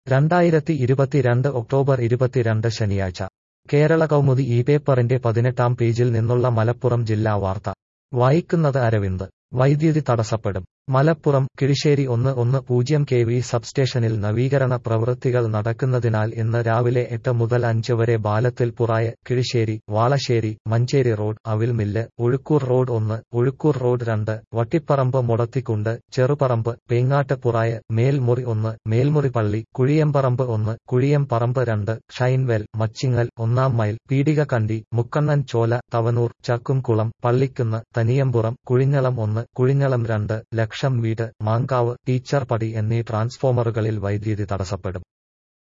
രണ്ടായിരത്തി ഇരുപത്തിരണ്ട് ഒക്ടോബർ ഇരുപത്തിരണ്ട് ശനിയാഴ്ച കേരള കൗമുദി ഈ പേപ്പറിന്റെ പതിനെട്ടാം പേജിൽ നിന്നുള്ള മലപ്പുറം ജില്ലാ വാർത്ത വായിക്കുന്നത് അരവിന്ദ് വൈദ്യുതി തടസ്സപ്പെടും മലപ്പുറം കിഴിശ്ശേരി ഒന്ന് ഒന്ന് പൂജ്യം കെ വി സബ്സ്റ്റേഷനിൽ നവീകരണ പ്രവൃത്തികൾ നടക്കുന്നതിനാൽ ഇന്ന് രാവിലെ എട്ട് മുതൽ അഞ്ച് വരെ ബാലത്തിൽ പുറായ കിഴിശ്ശേരി വാളശ്ശേരി മഞ്ചേരി റോഡ് അവിൽമില്ല് ഒഴുക്കൂർ റോഡ് ഒന്ന് ഒഴുക്കൂർ റോഡ് രണ്ട് വട്ടിപ്പറമ്പ് മുടത്തിക്കുണ്ട് ചെറുപറമ്പ് പേങ്ങാട്ട് പുറായ മേൽമുറി ഒന്ന് മേൽമുറി പള്ളി കുഴിയമ്പറമ്പ് ഒന്ന് കുഴിയംപറമ്പ് രണ്ട് ഷൈൻവെൽ മച്ചിങ്ങൽ ഒന്നാം മൈൽ പീടിക കണ്ടി മുക്കണ്ണൻ ചോല തവനൂർ ചക്കുംകുളം പള്ളിക്കുന്ന് തനിയമ്പുറം കുഴിഞ്ഞളം ഒന്ന് കുഴിഞ്ഞളം രണ്ട് ലക്ഷം വീട് മാങ്കാവ് ടീച്ചർ പടി എന്നീ ട്രാൻസ്ഫോമറുകളിൽ വൈദ്യുതി തടസ്സപ്പെടും